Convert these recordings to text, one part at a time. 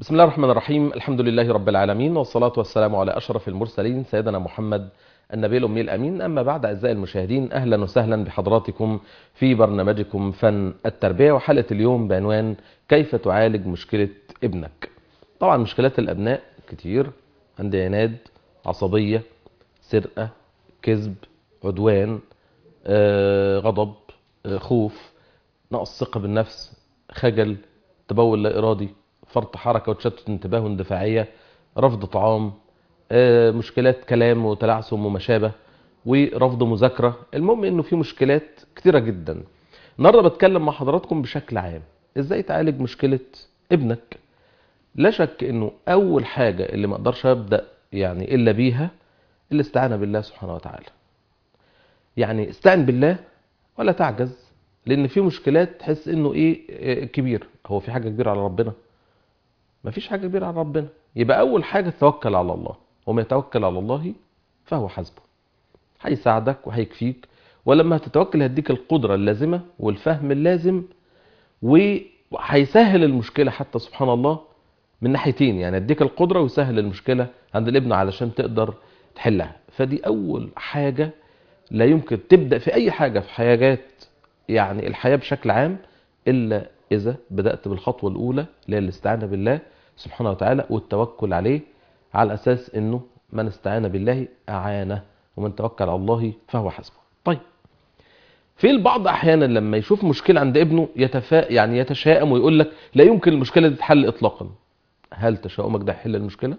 بسم الله الرحمن الرحيم الحمد لله رب العالمين والصلاة والسلام على أشرف المرسلين سيدنا محمد النبي الأمي الأمين أما بعد أعزائي المشاهدين أهلا وسهلا بحضراتكم في برنامجكم فن التربية وحلقة اليوم بعنوان كيف تعالج مشكلة ابنك طبعا مشكلات الأبناء كتير عندي عناد عصبية سرقة كذب عدوان آه، غضب آه، خوف نقص ثقة بالنفس خجل تبول لا إرادي فرط حركة وتشتت انتباه واندفاعية رفض طعام آه، مشكلات كلام وتلعثم وما شابه ورفض مذاكرة المهم انه في مشكلات كتيرة جدا النهارده بتكلم مع حضراتكم بشكل عام ازاي تعالج مشكلة ابنك لا شك انه اول حاجة اللي ما اقدرش ابدأ يعني الا بيها الاستعانة بالله سبحانه وتعالى يعني استعن بالله ولا تعجز لان في مشكلات تحس انه ايه إيه كبير هو في حاجة كبيرة على ربنا مفيش حاجة كبيرة على ربنا يبقى اول حاجة توكل على الله وما يتوكل على الله فهو حسبه هيساعدك وهيكفيك ولما هتتوكل هيديك القدرة اللازمة والفهم اللازم وهيسهل المشكلة حتى سبحان الله من ناحيتين يعني يديك القدرة ويسهل المشكلة عند الابن علشان تقدر تحلها فدي أول حاجة لا يمكن تبدأ في أي حاجة في حاجات يعني الحياة بشكل عام إلا إذا بدأت بالخطوة الأولى اللي هي الاستعانة بالله سبحانه وتعالى والتوكل عليه على أساس أنه من استعان بالله أعانه ومن توكل على الله فهو حسبه طيب في البعض أحيانا لما يشوف مشكلة عند ابنه يتفا يعني يتشائم ويقول لك لا يمكن المشكلة دي تتحل إطلاقا هل تشاؤمك ده يحل المشكلة؟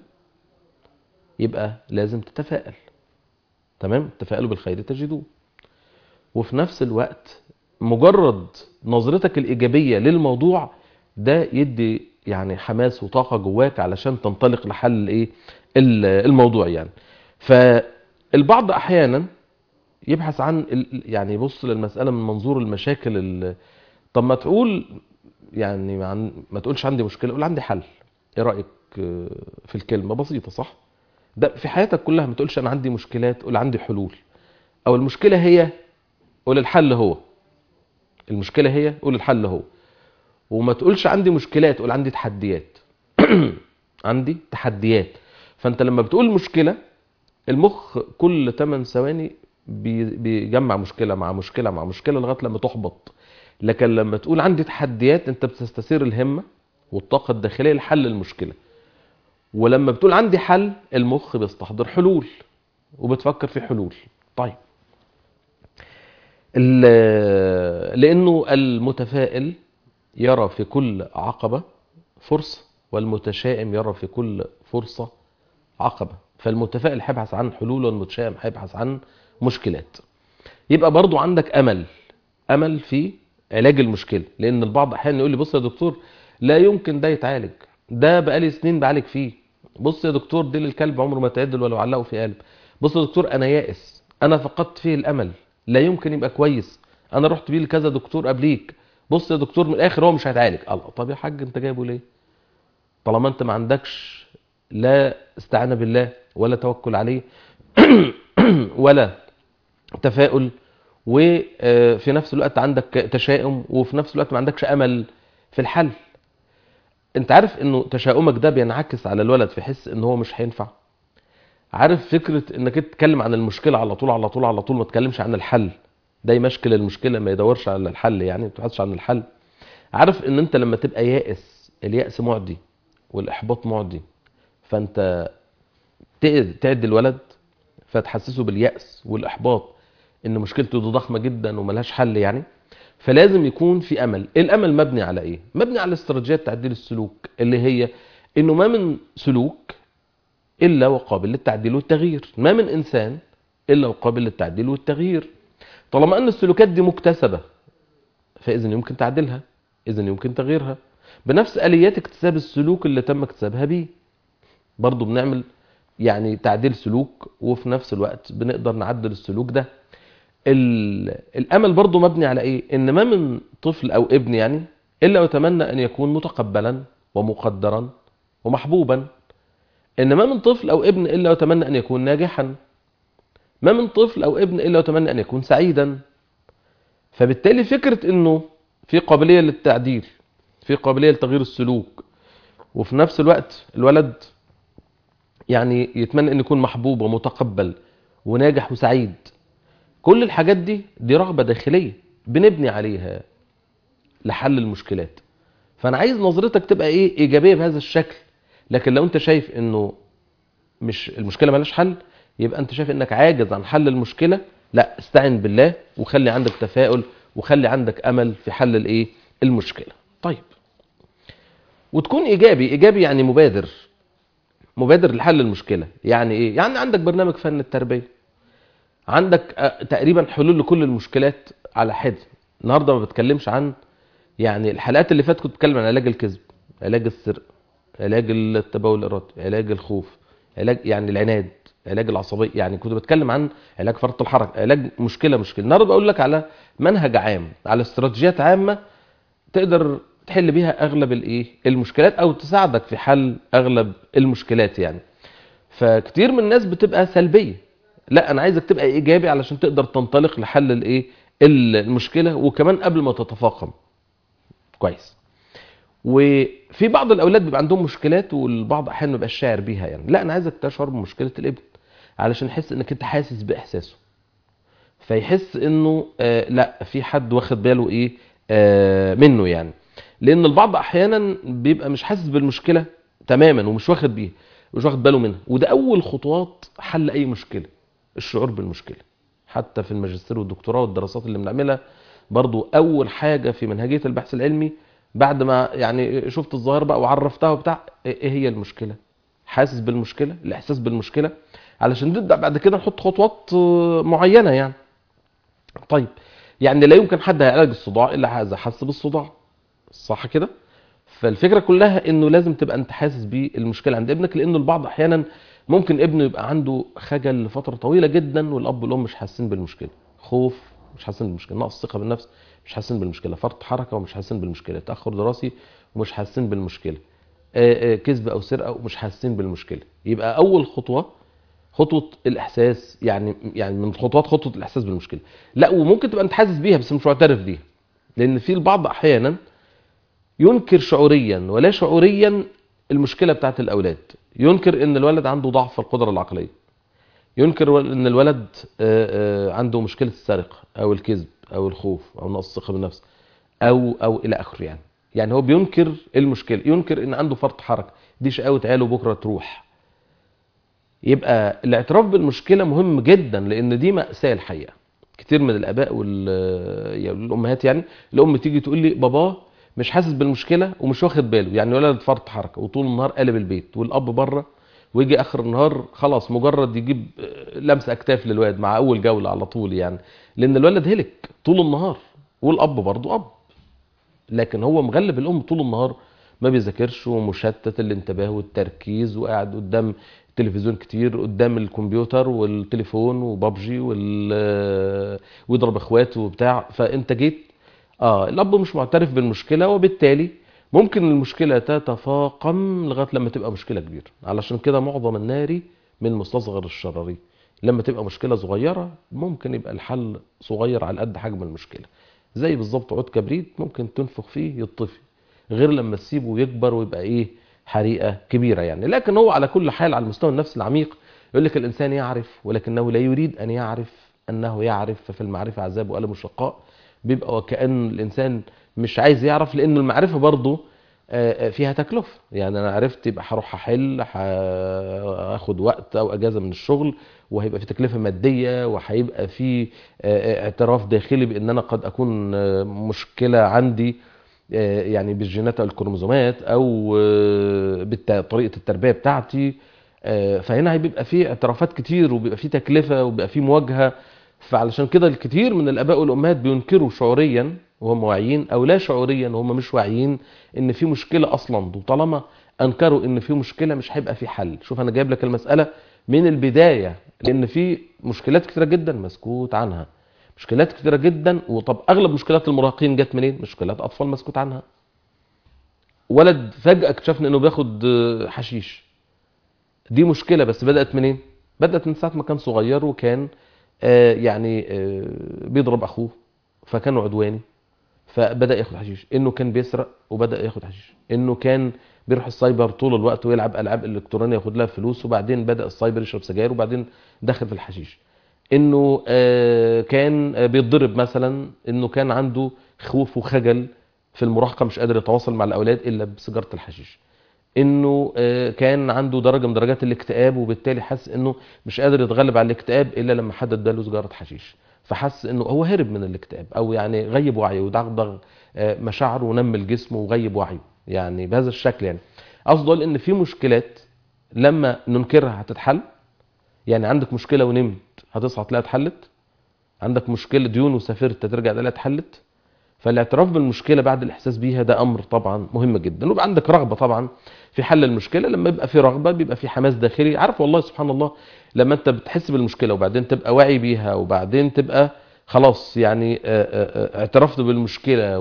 يبقى لازم تتفائل تمام تفائلوا بالخير تجدوه وفي نفس الوقت مجرد نظرتك الإيجابية للموضوع ده يدي يعني حماس وطاقة جواك علشان تنطلق لحل ايه ال- الموضوع يعني فالبعض احيانا يبحث عن ال- يعني يبص للمسألة من منظور المشاكل ال- طب ما تقول يعني ما عن- ما تقولش عندي مشكلة قول عندي حل ايه رأيك آه، في الكلمة بسيطة صح ده في حياتك كلها ما تقولش انا عندي مشكلات قول عندي حلول او المشكلة هي قول الحل هو المشكلة هي قول الحل هو وما تقولش عندي مشكلات قول عندي تحديات عندي تحديات فانت لما بتقول مشكلة المخ كل 8 ثواني بي- بيجمع مشكلة مع مشكلة مع مشكلة لغاية لما تحبط لكن لما تقول عندي تحديات انت بتستثير الهمة والطاقة الداخلية لحل المشكلة ولما بتقول عندي حل المخ بيستحضر حلول وبتفكر في حلول طيب ال- لانه المتفائل يرى في كل عقبة فرصة والمتشائم يرى في كل فرصة عقبة فالمتفائل هيبحث عن حلول والمتشائم هيبحث عن مشكلات يبقى برضو عندك أمل أمل في علاج المشكلة لأن البعض أحيانا يقول لي بص يا دكتور لا يمكن ده يتعالج ده بقالي سنين بعالج فيه بص يا دكتور ديل الكلب عمره ما تعدل ولو علقه في قلب بص يا دكتور أنا يائس أنا فقدت فيه الأمل لا يمكن يبقى كويس أنا رحت بيه لكذا دكتور قبليك بص يا دكتور من الآخر هو مش هيتعالج الله طب يا حاج أنت جايبه ليه طالما أنت ما عندكش لا استعانة بالله ولا توكل عليه ولا تفاؤل وفي نفس الوقت عندك تشاؤم وفي نفس الوقت ما عندكش امل في الحل انت عارف انه تشاؤمك ده بينعكس على الولد في حس ان هو مش هينفع عارف فكرة انك انت تتكلم عن المشكلة على طول على طول على طول ما تتكلمش عن الحل ده يمشكل المشكلة ما يدورش على الحل يعني ما تبحثش عن الحل عارف ان انت لما تبقى يائس اليأس معدي والاحباط معدي فانت تعد تعد الولد فتحسسه باليأس والإحباط إن مشكلته دي ضخمة جدا وملهاش حل يعني فلازم يكون في أمل الأمل مبني على إيه؟ مبني على استراتيجيات تعديل السلوك اللي هي إنه ما من سلوك إلا وقابل للتعديل والتغيير ما من إنسان إلا وقابل للتعديل والتغيير طالما أن السلوكات دي مكتسبة فإذا يمكن تعديلها إذا يمكن تغييرها بنفس آليات اكتساب السلوك اللي تم اكتسابها بيه برضو بنعمل يعني تعديل سلوك وفي نفس الوقت بنقدر نعدل السلوك ده ال- الامل برضو مبني على ايه ان ما من طفل او ابن يعني الا يتمنى ان يكون متقبلا ومقدرا ومحبوبا ان ما من طفل او ابن الا يتمنى ان يكون ناجحا ما من طفل او ابن الا يتمنى ان يكون سعيدا فبالتالي فكرة انه في قابلية للتعديل في قابلية لتغيير السلوك وفي نفس الوقت الولد يعني يتمنى ان يكون محبوب ومتقبل وناجح وسعيد كل الحاجات دي دي رغبة داخلية بنبني عليها لحل المشكلات فانا عايز نظرتك تبقى ايه ايجابية بهذا الشكل لكن لو انت شايف انه مش المشكلة ملاش حل يبقى انت شايف انك عاجز عن حل المشكلة لا استعن بالله وخلي عندك تفاؤل وخلي عندك امل في حل الايه المشكلة طيب وتكون ايجابي ايجابي يعني مبادر مبادر لحل المشكلة يعني ايه يعني عندك برنامج فن التربية عندك آه، تقريبا حلول لكل المشكلات على حد النهارده ما بتكلمش عن يعني الحلقات اللي فاتت كنت بتكلم عن علاج الكذب علاج السرقه علاج التبول الارادي علاج الخوف علاج يعني العناد علاج العصبيه يعني كنت بتكلم عن علاج فرط الحركه علاج مشكله مشكله النهارده بقول لك على منهج عام على استراتيجيات عامه تقدر تحل بيها اغلب الايه المشكلات او تساعدك في حل اغلب المشكلات يعني فكتير من الناس بتبقى سلبيه لا انا عايزك تبقى ايجابي علشان تقدر تنطلق لحل الايه المشكله وكمان قبل ما تتفاقم كويس وفي بعض الاولاد بيبقى عندهم مشكلات والبعض احيانا ما بيبقاش شاعر بيها يعني لا انا عايزك تشعر بمشكله الابن علشان يحس انك انت حاسس باحساسه فيحس انه آه لا في حد واخد باله ايه آه منه يعني لان البعض احيانا بيبقى مش حاسس بالمشكله تماما ومش واخد بيها مش واخد باله منها وده اول خطوات حل اي مشكله الشعور بالمشكله حتى في الماجستير والدكتوراه والدراسات اللي بنعملها برضو اول حاجه في منهجيه البحث العلمي بعد ما يعني شفت الظاهره بقى وعرفتها وبتاع ايه هي المشكله حاسس بالمشكله الاحساس بالمشكله علشان نبدا بعد كده نحط خطوات آه، معينه يعني طيب يعني لا يمكن حد هيعالج الصداع الا اذا حس بالصداع صح كده فالفكره كلها انه لازم تبقى انت حاسس بالمشكله عند ابنك لانه البعض احيانا ممكن ابنه يبقى عنده خجل لفتره طويله جدا والاب والام مش حاسين بالمشكله خوف مش حاسين بالمشكله نقص ثقه بالنفس مش حاسين بالمشكله فرط حركه ومش حاسين بالمشكله تاخر دراسي ومش حاسين بالمشكله آه، آه، كذب او سرقه ومش حاسين بالمشكله يبقى اول خطوه خطوه الاحساس يعني يعني من خطوات خطوه الاحساس بالمشكله لا وممكن تبقى انت حاسس بيها بس مش معترف بيها لان في البعض احيانا ينكر شعوريا ولا شعوريا المشكله بتاعت الاولاد ينكر ان الولد عنده ضعف في القدره العقليه ينكر ان الولد آه، آه، عنده مشكله السرقه او الكذب او الخوف او نقص الثقه بالنفس او او الى اخره يعني يعني هو بينكر المشكله ينكر ان عنده فرط حركه دي شقاوه عياله بكره تروح يبقى الاعتراف بالمشكله مهم جدا لان دي ماساه الحقيقه كتير من الاباء والامهات يعني الام تيجي تقول لي باباه مش حاسس بالمشكله ومش واخد باله يعني ولد فرط حركه وطول النهار قلب البيت والاب بره ويجي اخر النهار خلاص مجرد يجيب لمس اكتاف للواد مع اول جوله على طول يعني لان الولد هلك طول النهار والاب برضه اب لكن هو مغلب الام طول النهار ما بيذاكرش ومشتت الانتباه والتركيز وقاعد قدام التلفزيون كتير قدام الكمبيوتر والتليفون وبابجي وال ويضرب اخواته وبتاع فانت جيت اه الاب مش معترف بالمشكله وبالتالي ممكن المشكله تتفاقم لغايه لما تبقى مشكله كبيره علشان كده معظم الناري من مستصغر الشراري لما تبقى مشكله صغيره ممكن يبقى الحل صغير على قد حجم المشكله زي بالظبط عود كبريت ممكن تنفخ فيه يطفي غير لما تسيبه يكبر ويبقى ايه حريقه كبيره يعني لكن هو على كل حال على المستوى النفسي العميق يقول لك الانسان يعرف ولكنه لا يريد ان يعرف انه يعرف ففي المعرفه عذاب والم وشقاء بيبقى وكأن الإنسان مش عايز يعرف لأن المعرفة برضه آه، آه، فيها تكلفة يعني أنا عرفت يبقى هروح أحل هاخد وقت أو أجازة من الشغل وهيبقى في تكلفة مادية وهيبقى في آه، اعتراف داخلي بأن أنا قد أكون مشكلة عندي يعني بالجينات أو الكروموزومات أو بطريقة التربية بتاعتي فهنا هيبقى في اعترافات كتير وبيبقى في تكلفة وبيبقى في مواجهة فعلشان كده الكثير من الاباء والامهات بينكروا شعوريا وهم واعيين او لا شعوريا وهم مش واعيين ان في مشكله اصلا وطالما انكروا ان في مشكله مش هيبقى في حل شوف انا جايب لك المساله من البدايه لان في مشكلات كتيره جدا مسكوت عنها مشكلات كتيره جدا وطب اغلب مشكلات المراهقين جت منين مشكلات اطفال مسكوت عنها ولد فجاه اكتشفنا انه بياخد حشيش دي مشكله بس بدات منين بدات من ساعه ما كان صغير وكان آه، يعني آه، بيضرب اخوه فكان عدواني فبدا ياخد حشيش انه كان بيسرق وبدا ياخد حشيش انه كان بيروح السايبر طول الوقت ويلعب العاب الكترونيه ياخد لها فلوس وبعدين بدا السايبر يشرب سجاير وبعدين دخل في الحشيش انه آه، كان آه، بيتضرب مثلا انه كان عنده خوف وخجل في المراهقه مش قادر يتواصل مع الاولاد الا بسيجاره الحشيش انه آه، كان عنده درجه من درجات الاكتئاب وبالتالي حس انه مش قادر يتغلب على الاكتئاب الا لما حد اداله سيجاره حشيش فحس انه هو هرب من الاكتئاب او يعني غيب وعيه ودغدغ آه، مشاعره ونمل جسمه وغيب وعيه يعني بهذا الشكل يعني قصدي اقول ان في مشكلات لما ننكرها هتتحل يعني عندك مشكله ونمت هتصحى تلاقيها اتحلت عندك مشكله ديون وسافرت هترجع تلاقيها اتحلت فالاعتراف بالمشكله بعد الاحساس بيها ده امر طبعا مهم جدا ويبقى عندك رغبه طبعا في حل المشكله لما يبقى في رغبه بيبقى في حماس داخلي عارف والله سبحان الله لما انت بتحس بالمشكله وبعدين تبقى واعي بيها وبعدين تبقى خلاص يعني آه، آه، آه، اعترفت بالمشكله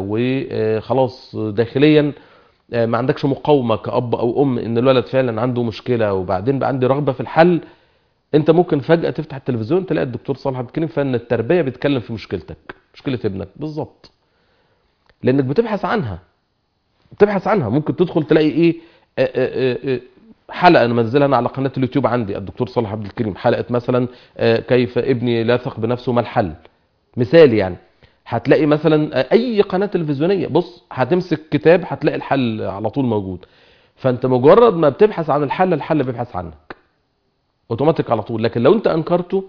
وخلاص داخليا آه، ما عندكش مقاومه كاب او ام ان الولد فعلا عنده مشكله وبعدين بقى عندي رغبه في الحل انت ممكن فجاه تفتح التلفزيون تلاقي الدكتور صالح عبد الكريم فن التربيه بيتكلم في مشكلتك مشكله ابنك بالظبط لانك بتبحث عنها بتبحث عنها ممكن تدخل تلاقي ايه آه، آه، آه، حلقه انا منزلها انا على قناه اليوتيوب عندي الدكتور صالح عبد الكريم حلقه مثلا آه، كيف ابني لا يثق بنفسه ما الحل مثال يعني هتلاقي مثلا آه، اي قناه تلفزيونيه بص هتمسك كتاب هتلاقي الحل على طول موجود فانت مجرد ما بتبحث عن الحل الحل بيبحث عنك اوتوماتيك على طول لكن لو انت انكرته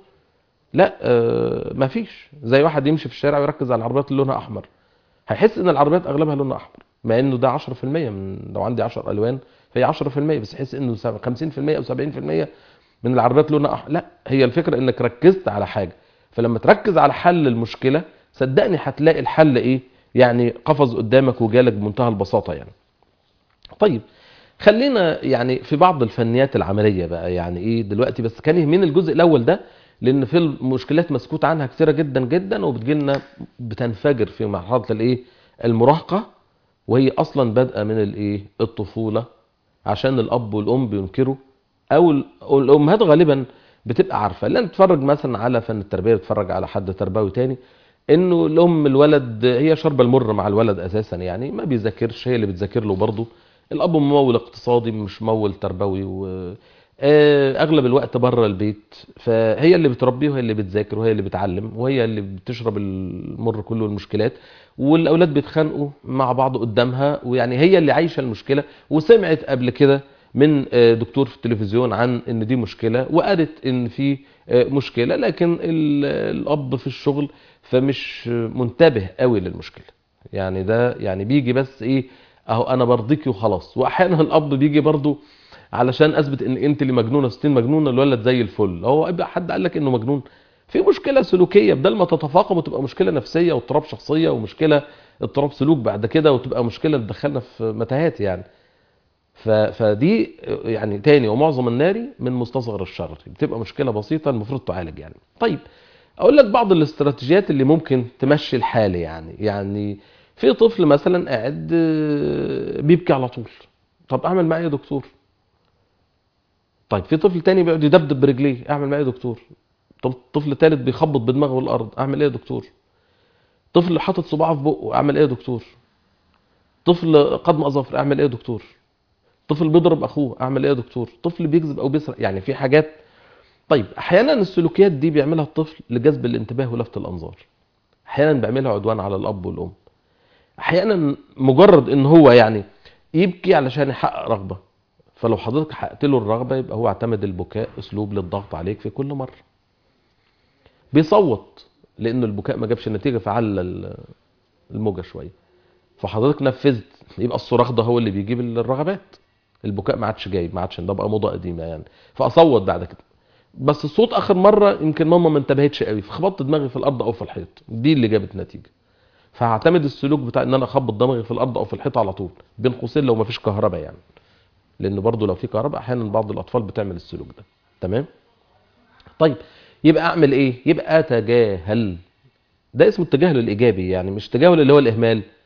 لا آه، مفيش زي واحد يمشي في الشارع ويركز على العربيات اللي لونها احمر هيحس ان العربيات اغلبها لونها احمر مع انه ده 10% من لو عندي 10 الوان فهي 10% بس يحس انه 50% او 70% من العربيات لونها احمر لا هي الفكره انك ركزت على حاجه فلما تركز على حل المشكله صدقني هتلاقي الحل ايه يعني قفز قدامك وجالك بمنتهى البساطه يعني طيب خلينا يعني في بعض الفنيات العمليه بقى يعني ايه دلوقتي بس كان يهمني الجزء الاول ده لان في المشكلات مسكوت عنها كثيره جدا جدا وبتجي لنا بتنفجر في مرحله الايه المراهقه وهي اصلا بادئه من الايه الطفوله عشان الاب والام بينكروا او ال- أو الامهات غالبا بتبقى عارفه لان تتفرج مثلا على فن التربيه بتتفرج على حد تربوي تاني انه الام الولد هي شاربه المر مع الولد اساسا يعني ما بيذاكرش هي اللي بتذاكر له برضه الاب ممول اقتصادي مش ممول تربوي و آه، اغلب الوقت بره البيت فهي اللي بتربيه وهي اللي بتذاكر وهي اللي بتعلم وهي اللي بتشرب المر كله المشكلات والاولاد بيتخانقوا مع بعض قدامها ويعني هي اللي عايشه المشكله وسمعت قبل كده من آه، دكتور في التلفزيون عن ان دي مشكله وقالت ان في آه، مشكله لكن ال- الاب في الشغل فمش منتبه قوي للمشكله يعني ده يعني بيجي بس ايه اهو انا برضيكي وخلاص واحيانا الاب بيجي برضو علشان اثبت ان انت اللي مجنونه 60 مجنونه الولد زي الفل هو يبقى حد قال لك انه مجنون في مشكله سلوكيه بدل ما تتفاقم وتبقى مشكله نفسيه واضطراب شخصيه ومشكله اضطراب سلوك بعد كده وتبقى مشكله تدخلنا في متاهات يعني ف... فدي يعني تاني ومعظم الناري من مستصغر الشر بتبقى مشكله بسيطه المفروض تعالج يعني طيب اقول لك بعض الاستراتيجيات اللي ممكن تمشي الحال يعني يعني في طفل مثلا قاعد آه، بيبكي على طول طب اعمل معاه ايه يا دكتور طيب في طفل تاني بيقعد يدبدب برجليه اعمل معاه ايه يا دكتور طب طفل تالت بيخبط بدماغه الارض اعمل ايه يا دكتور طفل حاطط صباعه في بقه اعمل ايه يا دكتور طفل قدم اظافر اعمل ايه يا دكتور طفل بيضرب اخوه اعمل ايه يا دكتور طفل بيكذب او بيسرق يعني في حاجات طيب احيانا السلوكيات دي بيعملها الطفل لجذب الانتباه ولفت الانظار احيانا بيعملها عدوان على الاب والام احيانا مجرد ان هو يعني يبكي علشان يحقق رغبه فلو حضرتك حققت له الرغبه يبقى هو اعتمد البكاء اسلوب للضغط عليك في كل مره بيصوت لان البكاء ما جابش نتيجه فعلى ال- الموجه شويه فحضرتك نفذت يبقى الصراخ ده هو اللي بيجيب الرغبات البكاء ما عادش جايب ما عادش ده بقى موضه قديمه يعني فاصوت بعد كده بس الصوت اخر مره يمكن ماما ما انتبهتش قوي فخبطت دماغي في الارض او في الحيط دي اللي جابت نتيجه فهعتمد السلوك بتاع ان انا اخبط دماغي في الارض او في الحيط على طول بين قوسين لو ما فيش كهرباء يعني لان برضو لو في كهرباء احيانا بعض الاطفال بتعمل السلوك ده تمام طيب يبقى اعمل ايه يبقى اتجاهل ده اسمه التجاهل الايجابي يعني مش تجاهل اللي هو الاهمال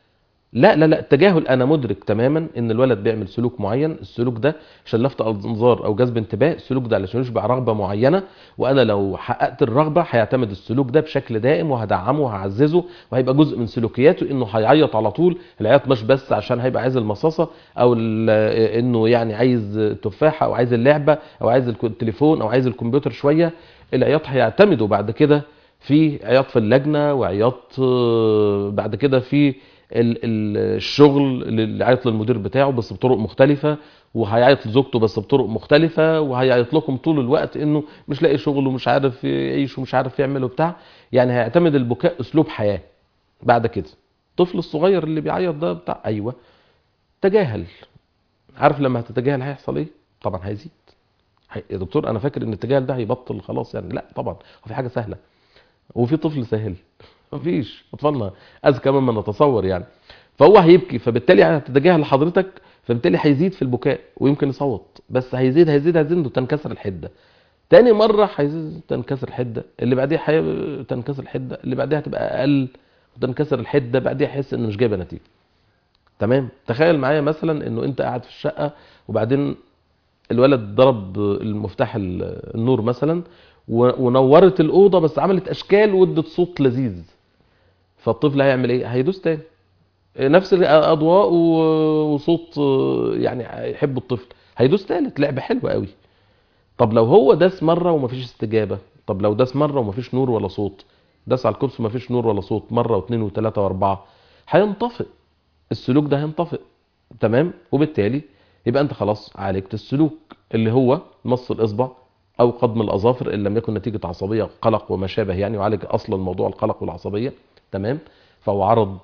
لا لا لا التجاهل انا مدرك تماما ان الولد بيعمل سلوك معين السلوك ده عشان لفت انظار او جذب انتباه السلوك ده علشان يشبع رغبه معينه وانا لو حققت الرغبه هيعتمد السلوك ده بشكل دائم وهدعمه وهعززه وهيبقى جزء من سلوكياته انه هيعيط على طول العياط مش بس عشان هيبقى عايز المصاصه او ال- انه يعني عايز تفاحه او عايز اللعبه او عايز الك- التليفون او عايز الكمبيوتر شويه العياط هيعتمدوا بعد كده في عياط في اللجنه وعياط آه، بعد كده في ال- ال- الشغل اللي عيط للمدير بتاعه بس بطرق مختلفة وهيعيط لزوجته بس بطرق مختلفة وهيعيط لكم طول الوقت انه مش لاقي شغل ومش عارف يعيش ومش عارف يعمل وبتاع يعني هيعتمد البكاء اسلوب حياة بعد كده الطفل الصغير اللي بيعيط ده بتاع ايوه تجاهل عارف لما هتتجاهل هيحصل ايه طبعا هيزيد هي- يا دكتور انا فاكر ان التجاهل ده هيبطل خلاص يعني لا طبعا هو في حاجة سهلة وفي طفل سهل مفيش اطفالنا اذكى مما نتصور يعني فهو هيبكي فبالتالي هتتجاهل لحضرتك فبالتالي هيزيد في البكاء ويمكن يصوت بس هيزيد هيزيد هيزيد وتنكسر الحده تاني مره هيزيد تنكسر الحده اللي بعديها حي... تنكسر الحده اللي بعديها هتبقى اقل وتنكسر الحده بعديها يحس ان مش جايبه نتيجه تمام تخيل معايا مثلا انه انت قاعد في الشقه وبعدين الولد ضرب المفتاح ال- النور مثلا و- ونورت الاوضه بس عملت اشكال وادت صوت لذيذ فالطفل هيعمل ايه هيدوس تاني نفس الاضواء و- وصوت يعني يحب الطفل هيدوس تالت لعبه حلوه قوي طب لو هو داس مره ومفيش استجابه طب لو داس مره ومفيش نور ولا صوت داس على الكرسي ومفيش نور ولا صوت مره واثنين وثلاثه واربعه هينطفئ السلوك ده هينطفئ تمام وبالتالي يبقى انت خلاص عالجت السلوك اللي هو مص الاصبع او قضم الاظافر ان لم يكن نتيجه عصبيه قلق وما شابه يعني وعالج اصلا موضوع القلق والعصبيه تمام فهو عرض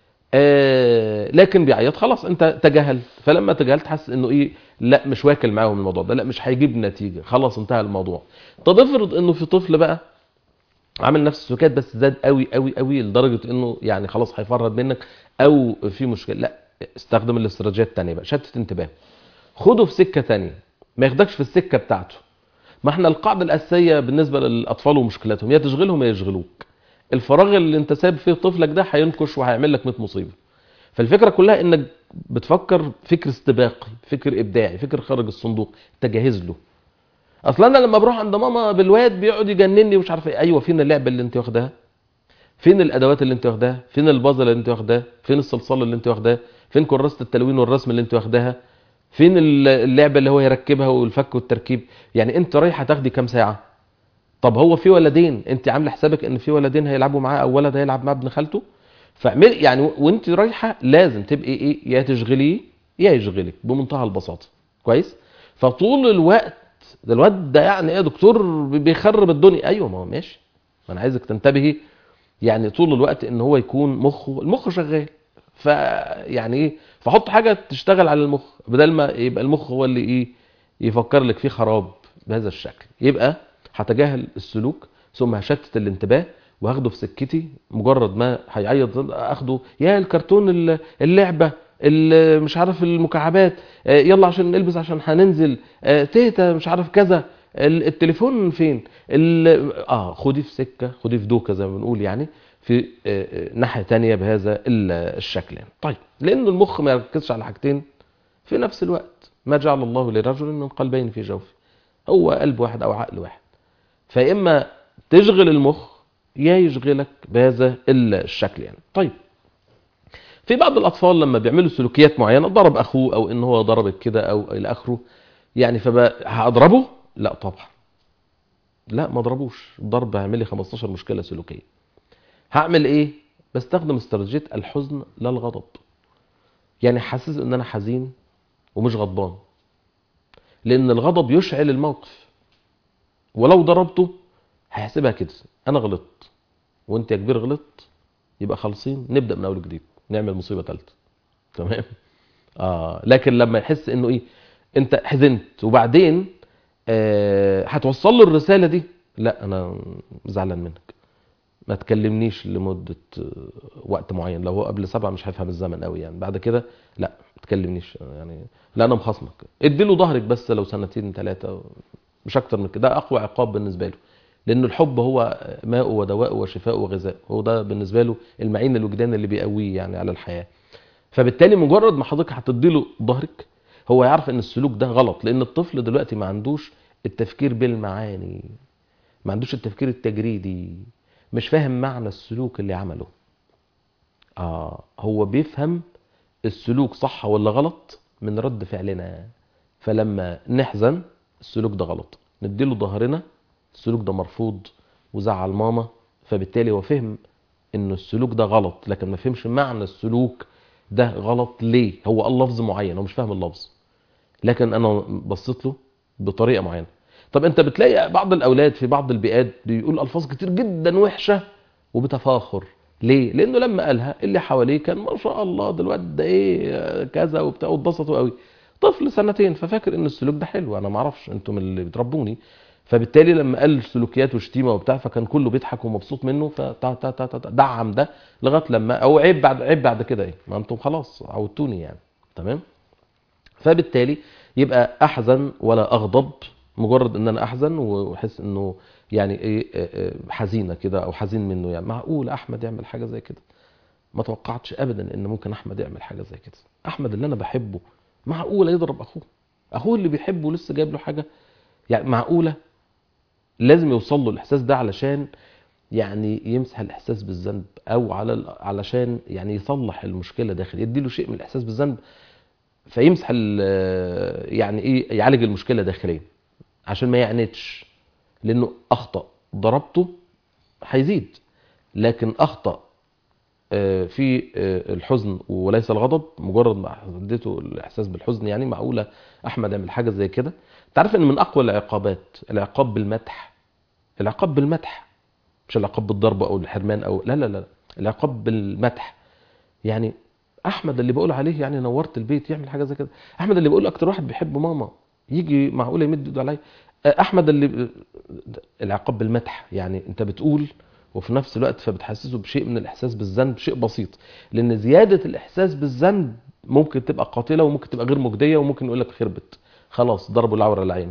آه لكن بيعيط خلاص انت تجاهلت فلما تجاهلت حاسس انه ايه لا مش واكل معاهم الموضوع ده لا مش هيجيب نتيجه خلاص انتهى الموضوع طب افرض انه في طفل بقى عامل نفس السلوكيات بس زاد قوي قوي قوي لدرجه انه يعني خلاص هيفرد منك او في مشكله لا استخدم الاستراتيجيات الثانيه بقى شتت انتباه خده في سكه ثانيه ما ياخدكش في السكه بتاعته ما احنا القاعده الاساسيه بالنسبه للاطفال ومشكلاتهم يا تشغلهم يا يشغلوك الفراغ اللي انت ساب فيه طفلك ده هينكش وهيعمل لك 100 مصيبه فالفكره كلها انك بتفكر فكر استباقي فكر ابداعي فكر خارج الصندوق تجهز له اصلا انا لما بروح عند ماما بالواد بيقعد يجنني ومش عارف ايه ايوه فين اللعبه اللي انت واخداها فين الادوات اللي انت واخداها فين البازل اللي انت واخداه فين الصلصال اللي انت واخداه فين كراسه التلوين والرسم اللي انت واخداها فين اللعبه اللي هو يركبها والفك والتركيب يعني انت رايحه تاخدي كام ساعه طب هو في ولدين انت عامله حسابك ان في ولدين هيلعبوا معاه او ولد هيلعب مع ابن خالته فاعمل يعني وانت رايحه لازم تبقي ايه يا تشغليه يا يشغلك بمنتهى البساطه كويس فطول الوقت ده الواد ده يعني ايه يا دكتور بيخرب الدنيا ايوه ما هو ماشي ما انا عايزك تنتبهي يعني طول الوقت ان هو يكون مخه المخ شغال فيعني ايه فحط حاجه تشتغل على المخ بدل ما يبقى المخ هو اللي ايه يفكر لك فيه خراب بهذا الشكل يبقى هتجاهل السلوك ثم هشتت الانتباه وهاخده في سكتي مجرد ما هيعيط اخده يا الكرتون اللعبه اللي مش عارف المكعبات يلا عشان نلبس عشان هننزل تيتا مش عارف كذا التليفون فين اه خدي في سكه خدي في دوكه زي ما بنقول يعني في ناحيه تانية بهذا الشكل يعني. طيب لان المخ ما يركزش على حاجتين في نفس الوقت ما جعل الله لرجل من قلبين في جوفه هو قلب واحد او عقل واحد فاما تشغل المخ يا يشغلك بهذا الشكل يعني طيب في بعض الاطفال لما بيعملوا سلوكيات معينه ضرب اخوه او ان هو ضربك كده او الى اخره يعني فبقى هضربه لا طبعا لا ما اضربوش الضرب هيعمل لي 15 مشكله سلوكيه هعمل ايه بستخدم استراتيجيه الحزن لا الغضب يعني حاسس ان انا حزين ومش غضبان لان الغضب يشعل الموقف ولو ضربته هيحسبها كده انا غلطت وانت يا كبير غلطت يبقى خالصين نبدا من اول جديد نعمل مصيبه ثالثه تمام اه لكن لما يحس انه ايه انت حزنت وبعدين آه هتوصل له الرساله دي لا انا زعلان منك ما تكلمنيش لمده وقت معين لو هو قبل سبعه مش هيفهم الزمن قوي يعني بعد كده لا ما تكلمنيش يعني لا انا مخاصمك اديله ظهرك بس لو سنتين ثلاثه مش اكتر من كده ده اقوى عقاب بالنسبه له لان الحب هو ماء ودواء وشفاء وغذاء هو ده بالنسبه له المعين الوجداني اللي بيقويه يعني على الحياه فبالتالي مجرد ما حضرتك هتديله ظهرك هو يعرف ان السلوك ده غلط لان الطفل دلوقتي ما عندوش التفكير بالمعاني ما عندوش التفكير التجريدي مش فاهم معنى السلوك اللي عمله اه هو بيفهم السلوك صح ولا غلط من رد فعلنا فلما نحزن السلوك ده غلط نديله ظهرنا السلوك ده مرفوض وزعل ماما فبالتالي هو فهم ان السلوك ده غلط لكن ما فهمش معنى السلوك ده غلط ليه هو قال لفظ معين هو مش فاهم اللفظ لكن انا بصيت له بطريقه معينه طب انت بتلاقي بعض الاولاد في بعض البيئات بيقول الفاظ كتير جدا وحشه وبتفاخر ليه لانه لما قالها اللي حواليه كان ما شاء الله ده الواد ده ايه كذا وبتاع واتبسطوا قوي طفل سنتين ففاكر ان السلوك ده حلو انا ما اعرفش انتم اللي بتربوني فبالتالي لما قال سلوكيات وشتيمه وبتاع فكان كله بيضحك ومبسوط منه فدعم ده لغايه لما او عيب بعد عيب بعد كده ايه ما انتم خلاص عودتوني يعني تمام فبالتالي يبقى احزن ولا اغضب مجرد ان انا احزن واحس انه يعني ايه حزينه كده او حزين منه يعني معقول احمد يعمل حاجه زي كده ما توقعتش ابدا ان ممكن احمد يعمل حاجه زي كده احمد اللي انا بحبه معقوله يضرب اخوه اخوه اللي بيحبه لسه جايب له حاجه يعني معقوله لازم يوصل له الاحساس ده علشان يعني يمسح الاحساس بالذنب او على علشان يعني يصلح المشكله داخل يدي له شيء من الاحساس بالذنب فيمسح يعني ايه يعالج المشكله داخليا عشان ما يعنتش لانه اخطا ضربته هيزيد لكن اخطا في الحزن وليس الغضب مجرد ما اديته الاحساس بالحزن يعني معقوله احمد يعمل حاجه زي كده تعرف ان من اقوى العقابات العقاب بالمدح العقاب بالمدح مش العقاب بالضرب او الحرمان او لا لا لا العقاب بالمدح يعني احمد اللي بقول عليه يعني نورت البيت يعمل حاجه زي كده احمد اللي بقول اكتر واحد بيحب ماما يجي معقوله يمد ايده عليا احمد اللي العقاب بالمدح يعني انت بتقول وفي نفس الوقت فبتحسسه بشيء من الاحساس بالذنب شيء بسيط لان زياده الاحساس بالذنب ممكن تبقى قاتله وممكن تبقى غير مجديه وممكن يقول لك خربت خلاص ضربوا العوره العين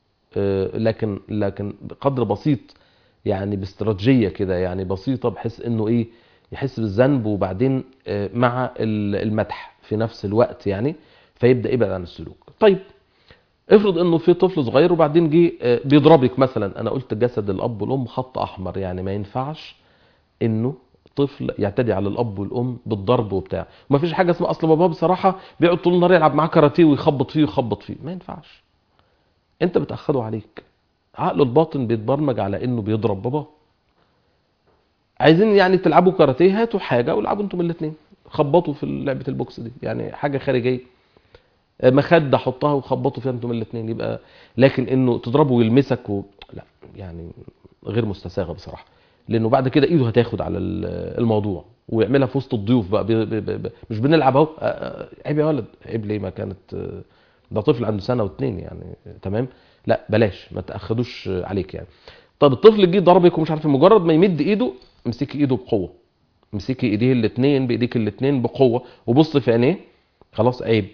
لكن لكن بقدر بسيط يعني باستراتيجيه كده يعني بسيطه بحيث انه ايه يحس بالذنب وبعدين مع المدح في نفس الوقت يعني فيبدا يبعد عن السلوك طيب افرض انه في طفل صغير وبعدين جه بيضربك مثلا انا قلت جسد الاب والام خط احمر يعني ما ينفعش انه طفل يعتدي على الاب والام بالضرب وبتاع وما فيش حاجه اسمها اصل بابا بصراحه بيقعد طول النهار يلعب معاه كاراتيه ويخبط فيه ويخبط فيه ما ينفعش انت بتاخده عليك عقله الباطن بيتبرمج على انه بيضرب باباه عايزين يعني تلعبوا كاراتيه هاتوا حاجه والعبوا انتم الاثنين خبطوا في لعبه البوكس دي يعني حاجه خارجيه مخده حطها وخبطوا فيها انتم الاثنين يبقى لكن انه تضربه ويلمسك و... لا يعني غير مستساغه بصراحه لانه بعد كده ايده هتاخد على الموضوع ويعملها في وسط الضيوف بقى بي بي بي مش بنلعب اهو عيب يا ولد عيب ليه ما كانت ده طفل عنده سنه واتنين يعني تمام لا بلاش ما تاخدوش عليك يعني طب الطفل جه ضربك ومش عارف مجرد ما يمد ايده امسكي ايده بقوه امسكي ايديه الاثنين بايديك الاثنين بقوه وبص في عينيه خلاص عيب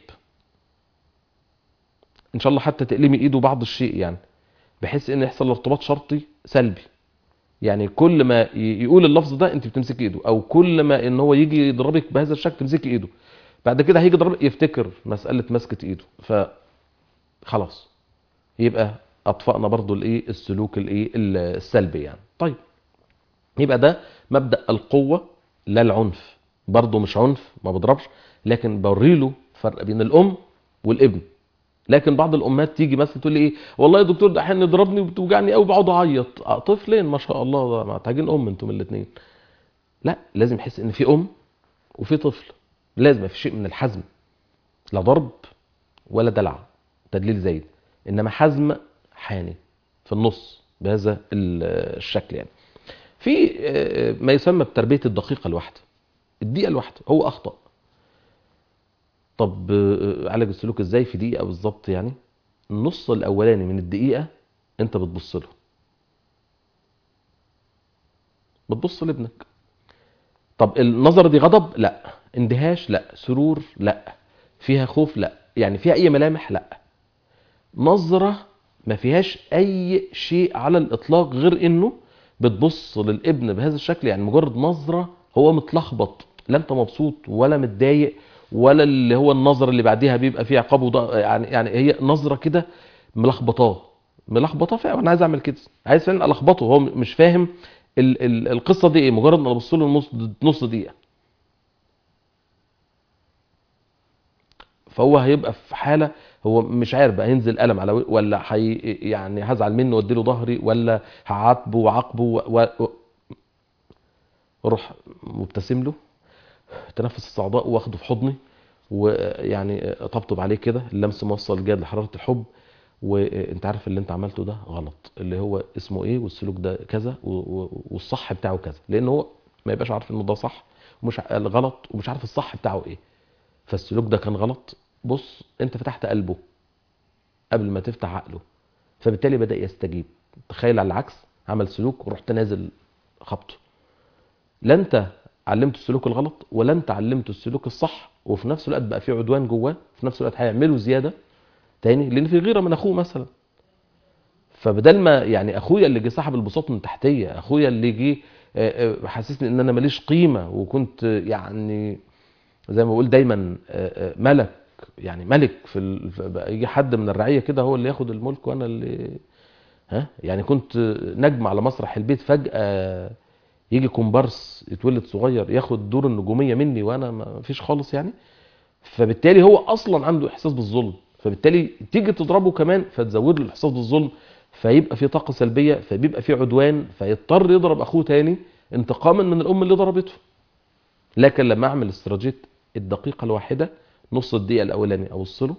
ان شاء الله حتى تقلمي ايده بعض الشيء يعني بحيث ان يحصل ارتباط شرطي سلبي يعني كل ما يقول اللفظ ده انت بتمسكي ايده او كل ما ان هو يجي يضربك بهذا الشكل تمسكي ايده بعد كده هيجي يضربك يفتكر مساله مسكه ايده ف خلاص يبقى اطفأنا برضو الايه السلوك الايه السلبي يعني طيب يبقى ده مبدا القوه لا العنف برضو مش عنف ما بضربش لكن بوري له فرق بين الام والابن لكن بعض الامهات تيجي مثلا تقول لي ايه والله يا دكتور ده احيانا يضربني وبتوجعني قوي بقعد اعيط طفلين ما شاء الله محتاجين ام انتم الاثنين لا لازم يحس ان في ام وفي طفل لازم في شيء من الحزم لا ضرب ولا دلع تدليل زايد انما حزم حاني في النص بهذا الشكل يعني في ما يسمى بتربيه الدقيقه الواحده الدقيقه الواحده هو اخطا طب عالج السلوك ازاي في دقيقه بالظبط يعني النص الاولاني من الدقيقه انت بتبص له بتبص لابنك طب النظر دي غضب لا اندهاش لا سرور لا فيها خوف لا يعني فيها اي ملامح لا نظره ما فيهاش اي شيء على الاطلاق غير انه بتبص للابن بهذا الشكل يعني مجرد نظره هو متلخبط لا انت مبسوط ولا متضايق ولا اللي هو النظرة اللي بعديها بيبقى فيه عقاب وض- يعني يعني هي نظرة كده ملخبطاه ملخبطاه فعلا انا عايز اعمل كده عايز فعلا الخبطه هو مش فاهم ال ال القصه دي ايه مجرد ان ابص له نص نص دقيقه فهو هيبقى في حاله هو مش عارف بقى هينزل قلم على وجه- ولا حي يعني هزعل منه واديله ظهري ولا هعاتبه وعاقبه و... و... اروح مبتسم له تنفس الصعداء واخده في حضني ويعني طبطب عليه كده اللمس موصل جاد لحراره الحب وانت عارف اللي انت عملته ده غلط اللي هو اسمه ايه والسلوك ده كذا و- و- والصح بتاعه كذا لان هو ما يبقاش عارف انه ده صح ومش ع- غلط ومش عارف الصح بتاعه ايه فالسلوك ده كان غلط بص انت فتحت قلبه قبل ما تفتح عقله فبالتالي بدأ يستجيب تخيل على العكس عمل سلوك ورحت نازل خبطه لا انت علمته السلوك الغلط ولا انت علمته السلوك الصح وفي نفس الوقت بقى في عدوان جواه في نفس الوقت هيعمله زياده تاني لان في غيره من اخوه مثلا فبدل ما يعني اخويا اللي جه سحب البساط من تحتيه اخويا اللي جه آه، آه، حسسني ان انا ماليش قيمه وكنت آه، يعني زي ما بقول دايما آه، آه، ملك يعني ملك في ال... ف- بقى يجي حد من الرعيه كده هو اللي ياخد الملك وانا اللي ها يعني كنت نجم على مسرح البيت فجاه يجي كومبارس يتولد صغير ياخد دور النجوميه مني وانا ما فيش خالص يعني فبالتالي هو اصلا عنده احساس بالظلم فبالتالي تيجي تضربه كمان فتزود له الاحساس بالظلم فيبقى في طاقه سلبيه فبيبقى في عدوان فيضطر يضرب اخوه تاني انتقاما من الام اللي ضربته لكن لما اعمل استراتيجيه الدقيقه الواحده نص الدقيقه الاولاني اوصله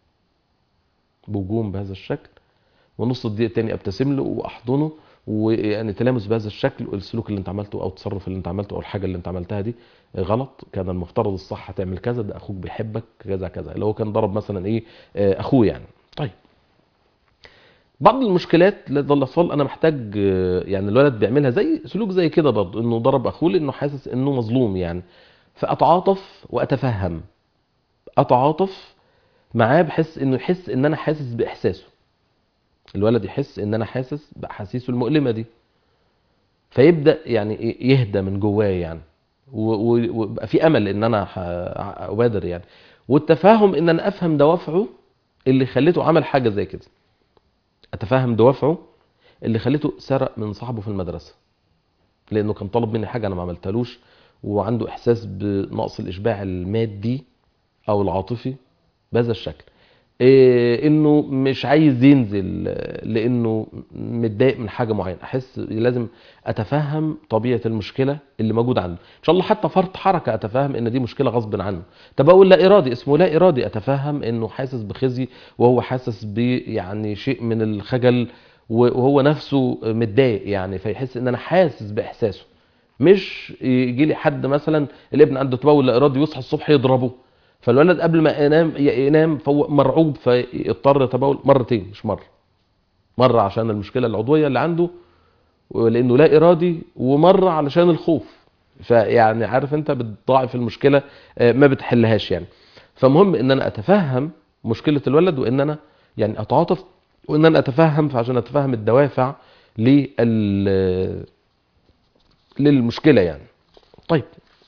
بوجوم بهذا الشكل ونص الدقيقه التاني ابتسم له واحضنه ويعني تلامس بهذا الشكل السلوك اللي انت عملته او التصرف اللي انت عملته او الحاجه اللي انت عملتها دي غلط كان المفترض الصح تعمل كذا ده اخوك بيحبك كذا كذا اللي هو كان ضرب مثلا ايه آه، اخوه يعني طيب بعض المشكلات لدى الاطفال انا محتاج آه، يعني الولد بيعملها زي سلوك زي كده برضه انه ضرب اخوه لانه حاسس انه مظلوم يعني فاتعاطف واتفهم اتعاطف معاه بحس انه يحس ان انا حاسس باحساسه الولد يحس ان انا حاسس باحاسيسه المؤلمه دي فيبدا يعني إيه يهدى من جواه يعني و- و- ويبقى في امل ان انا ه- ابادر يعني والتفاهم ان انا افهم دوافعه اللي خليته عمل حاجه زي كده اتفهم دوافعه اللي خليته سرق من صاحبه في المدرسه لانه كان طلب مني حاجه انا ما عملتهالوش وعنده احساس بنقص الاشباع المادي او العاطفي بهذا الشكل إيه انه مش عايز ينزل آه، لانه متضايق من حاجه معينه احس لازم اتفهم طبيعه المشكله اللي موجوده عنده ان شاء الله حتى فرط حركه اتفهم ان دي مشكله غصب عنه طب اقول لا ارادي اسمه لا ارادي اتفهم انه حاسس بخزي وهو حاسس ب يعني شيء من الخجل وهو نفسه متضايق يعني فيحس ان انا حاسس باحساسه مش يجي لي حد مثلا الابن عنده تبول لا ارادي ويصحى الصبح يضربه فالولد قبل ما ينام ينام فهو مرعوب فيضطر يتبول مرتين مش مره مره عشان المشكله العضويه اللي عنده لانه لا ارادي ومره علشان الخوف فيعني عارف انت بتضاعف المشكله آه، ما بتحلهاش يعني فمهم ان انا اتفهم مشكله الولد وان انا يعني اتعاطف وان انا اتفهم فعشان اتفهم الدوافع لل للمشكله يعني طيب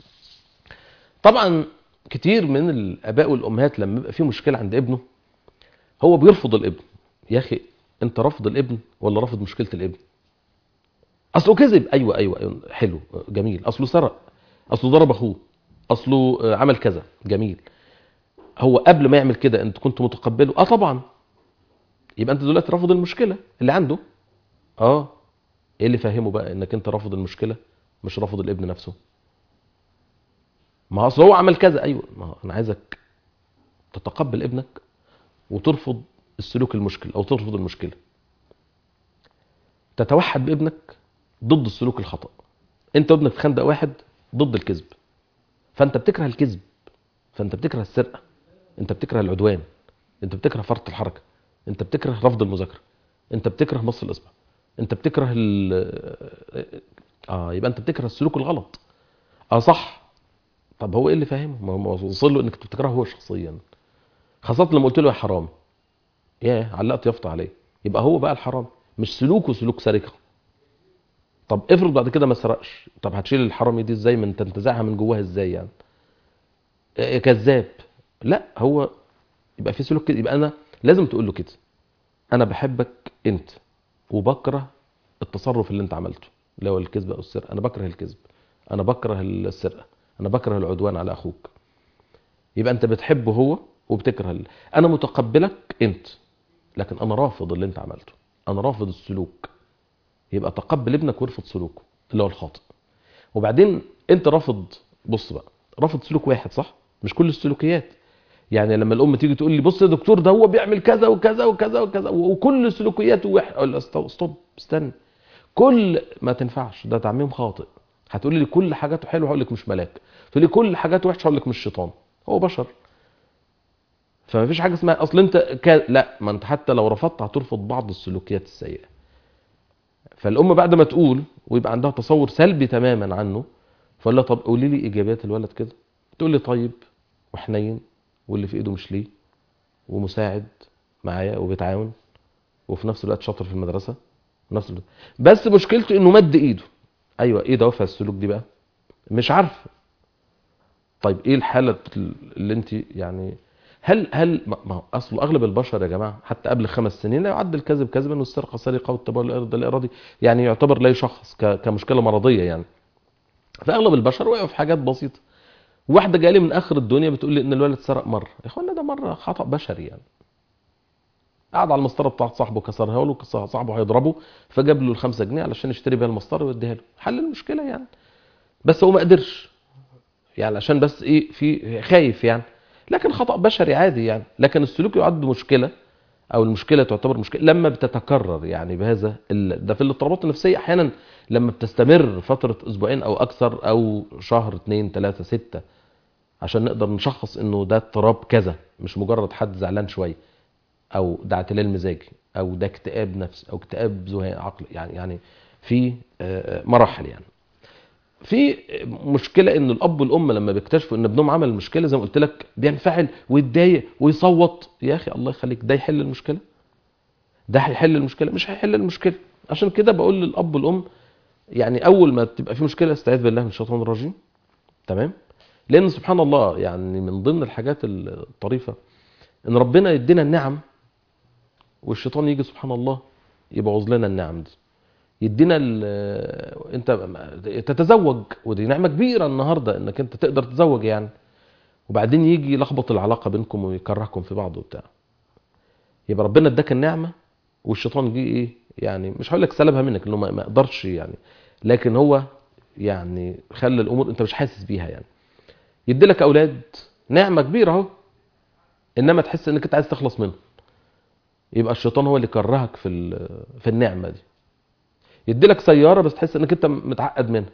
طبعا كتير من الاباء والامهات لما يبقى في مشكله عند ابنه هو بيرفض الابن يا اخي انت رافض الابن ولا رافض مشكله الابن اصله كذب ايوه ايوه, أيوة حلو جميل اصله سرق اصله ضرب اخوه اصله آه، عمل كذا جميل هو قبل ما يعمل كده انت كنت متقبله اه طبعا يبقى انت دلوقتي رافض المشكله اللي عنده اه ايه اللي فاهمه بقى انك انت رافض المشكله مش رافض الابن نفسه ما هو اصل هو عمل كذا ايوه ما هو انا عايزك تتقبل ابنك وترفض السلوك المشكل او ترفض المشكله تتوحد بابنك ضد السلوك الخطا انت وابنك تخندق واحد ضد الكذب فانت بتكره الكذب فانت بتكره السرقه انت بتكره العدوان انت بتكره فرط الحركه انت بتكره رفض المذاكره انت بتكره مص الاصبع انت بتكره ال اه يبقى انت بتكره السلوك الغلط اه صح طب هو ايه اللي فاهمه ما هو وصل له انك بتكرهه هو شخصيا خاصه لما قلت له يا حرام ياه علقت يافطه عليه يبقى هو بقى الحرام مش سلوكه سلوك سرقه طب افرض بعد كده ما سرقش طب هتشيل الحرامي دي ازاي من تنتزعها من جواها ازاي يعني آه، كذاب لا هو يبقى في سلوك كده يبقى انا لازم تقول له كده انا بحبك انت وبكره التصرف اللي انت عملته اللي هو الكذب او السرقه انا بكره الكذب انا بكره السرقه انا بكره العدوان على اخوك يبقى انت بتحبه هو وبتكره ال... انا متقبلك انت لكن انا رافض اللي انت عملته انا رافض السلوك يبقى تقبل ابنك وارفض سلوكه اللي هو الخاطئ وبعدين انت رافض بص بقى رافض سلوك واحد صح مش كل السلوكيات يعني لما الام تيجي تقول لي بص يا دكتور ده هو بيعمل كذا وكذا وكذا وكذا وكل سلوكياته واحد اقول له استو- ستوب استنى كل ما تنفعش ده تعميم خاطئ هتقول لي كل حاجاته حلوه هقول لك مش ملاك تقول لي كل حاجاته وحشه هقول لك مش شيطان هو بشر فما فيش حاجه اسمها اصل انت ك... لا ما انت حتى لو رفضت هترفض بعض السلوكيات السيئه فالام بعد ما تقول ويبقى عندها تصور سلبي تماما عنه فقول لها طب قولي لي ايجابيات الولد كده تقول لي طيب وحنين واللي في ايده مش ليه ومساعد معايا وبيتعاون وفي نفس الوقت شاطر في المدرسه نفس الوقت. بس مشكلته انه مد ايده ايوه ايه دوافع السلوك دي بقى مش عارف طيب ايه الحاله اللي انت يعني هل هل ما ما هو اصل اغلب البشر يا جماعه حتى قبل خمس سنين لا يعد الكذب كذبا والسرقه سرقه والتبول الارادي يعني يعتبر لا يشخص ك- كمشكله مرضيه يعني فاغلب البشر وقعوا في حاجات بسيطه واحده جالي من اخر الدنيا بتقول لي ان الولد سرق مره يا اخوانا ده مره خطا بشري يعني قعد على المسطره بتاعت صاحبه كسرها له كس- صاحبه هيضربه فجاب له الخمسة جنيه علشان يشتري بيها المسطره ويديها له حل المشكله يعني بس هو ما قدرش يعني عشان بس ايه في خايف يعني لكن خطا بشري عادي يعني لكن السلوك يعد مشكله او المشكله تعتبر مشكله لما بتتكرر يعني بهذا ال... ده في الاضطرابات النفسيه احيانا لما بتستمر فتره اسبوعين او اكثر او شهر اتنين تلاته سته عشان نقدر نشخص انه ده اضطراب كذا مش مجرد حد زعلان شويه او ده اعتلال مزاجي او ده اكتئاب نفسي او اكتئاب ذهني عقلي يعني يعني في آه، مراحل يعني في مشكله ان الاب والام لما بيكتشفوا ان ابنهم عمل مشكله زي ما قلت لك بينفعل ويتضايق ويصوت يا اخي الله يخليك ده يحل المشكله ده هيحل المشكله مش هيحل المشكله عشان كده بقول للاب والام يعني اول ما تبقى في مشكله استعيذ بالله من الشيطان الرجيم تمام لان سبحان الله يعني من ضمن الحاجات الطريفه ان ربنا يدينا النعم والشيطان يجي سبحان الله يبوظ لنا النعم دي يدينا ال- انت تتزوج ودي نعمه كبيره النهارده انك انت تقدر تتزوج يعني وبعدين يجي يلخبط العلاقه بينكم ويكرهكم في بعض وبتاع يبقى ربنا اداك النعمه والشيطان جه ايه يعني مش هقول لك سلبها منك انه ما ما يقدرش يعني لكن هو يعني خلى الامور انت مش حاسس بيها يعني يدي لك اولاد نعمه كبيره اهو انما تحس انك انت عايز تخلص منهم يبقى الشيطان هو اللي كرهك في ال- في النعمه دي يدي لك سياره بس تحس انك انت متعقد منها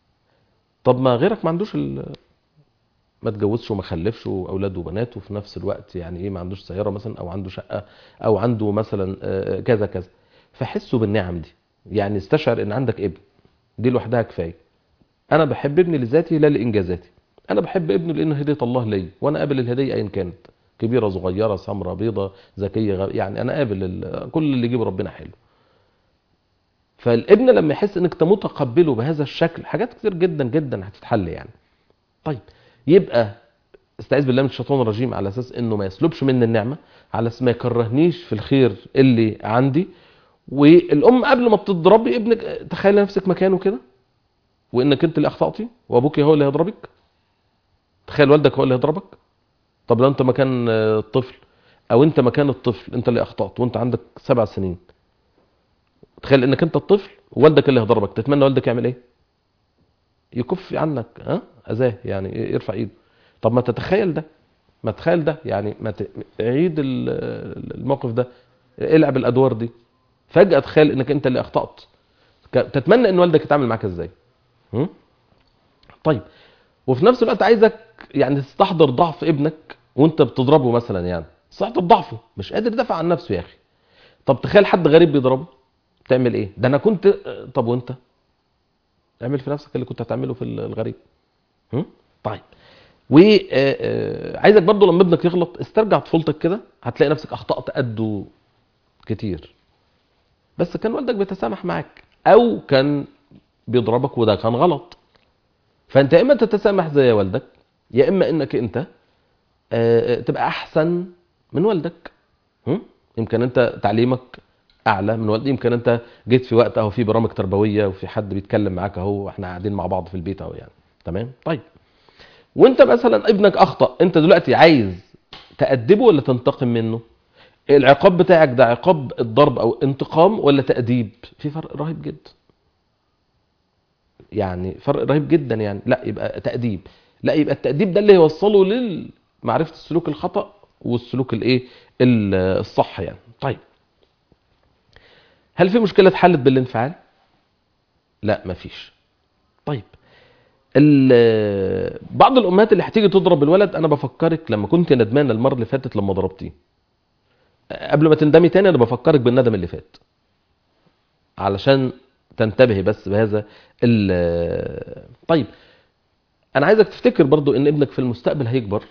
طب ما غيرك ما عندوش ال... ما اتجوزش وما خلفش واولاد وبنات وفي نفس الوقت يعني ايه ما عندوش سياره مثلا او عنده شقه او عنده مثلا آه، كذا كذا فحسوا بالنعم دي يعني استشعر ان عندك ابن دي لوحدها كفايه انا بحب ابني لذاتي لا لانجازاتي انا بحب ابنه لانه هديه الله لي وانا قابل الهديه ايا كانت كبيره صغيره سمراء بيضه ذكيه غ... يعني انا قابل ال... كل اللي يجيبه ربنا حلو فالابن لما يحس انك انت متقبله بهذا الشكل حاجات كتير جدا جدا هتتحل يعني طيب يبقى استعيذ بالله من الشيطان الرجيم على اساس انه ما يسلبش مني النعمه على اساس ما يكرهنيش في الخير اللي عندي والام قبل ما بتضربي ابنك تخيل نفسك مكانه كده وانك انت اللي اخطاتي وابوك هو اللي هيضربك تخيل والدك هو اللي هيضربك طب لو انت مكان آه، الطفل او انت مكان الطفل انت اللي اخطات وانت عندك سبع سنين تخيل انك انت الطفل ووالدك اللي هيضربك تتمنى والدك يعمل ايه يكف عنك ها اذاه يعني يرفع ايده طب ما تتخيل ده ما تتخيل ده يعني ما ت... عيد ال- الموقف ده العب الادوار دي فجاه تخيل انك انت اللي اخطات ك- تتمنى ان والدك يتعامل معاك ازاي هم؟ طيب وفي نفس الوقت عايزك يعني تستحضر ضعف ابنك وانت بتضربه مثلا يعني تستحضر ضعفه مش قادر يدافع عن نفسه يا اخي طب تخيل حد غريب بيضربه تعمل ايه ده انا كنت طب وانت اعمل في نفسك اللي كنت هتعمله في الغريب هم؟ طيب وعايزك برضو لما ابنك يغلط استرجع طفولتك كده هتلاقي نفسك اخطأت قده كتير بس كان والدك بيتسامح معاك او كان بيضربك وده كان غلط فانت يا اما تتسامح زي والدك يا اما انك انت آه، آه، تبقى احسن من والدك هم؟ يمكن انت تعليمك اعلى من والدك يمكن انت جيت في وقت اهو في برامج تربويه وفي حد بيتكلم معاك اهو احنا قاعدين مع بعض في البيت اهو يعني تمام طيب وانت مثلا ابنك اخطا انت دلوقتي عايز تأدبه ولا تنتقم منه العقاب بتاعك ده عقاب الضرب او انتقام ولا تأديب في فرق رهيب جدا يعني فرق رهيب جدا يعني لا يبقى تأديب لا يبقى التأديب ده اللي يوصله لمعرفة السلوك الخطأ والسلوك الايه ال- الصح يعني طيب هل في مشكلة اتحلت بالانفعال لا مفيش طيب ال- بعض الامهات اللي هتيجي تضرب الولد انا بفكرك لما كنت ندمان المره اللي فاتت لما ضربتيه قبل ما تندمي تاني انا بفكرك بالندم اللي فات علشان تنتبهي بس بهذا ال- طيب انا عايزك تفتكر برضو ان ابنك في المستقبل هيكبر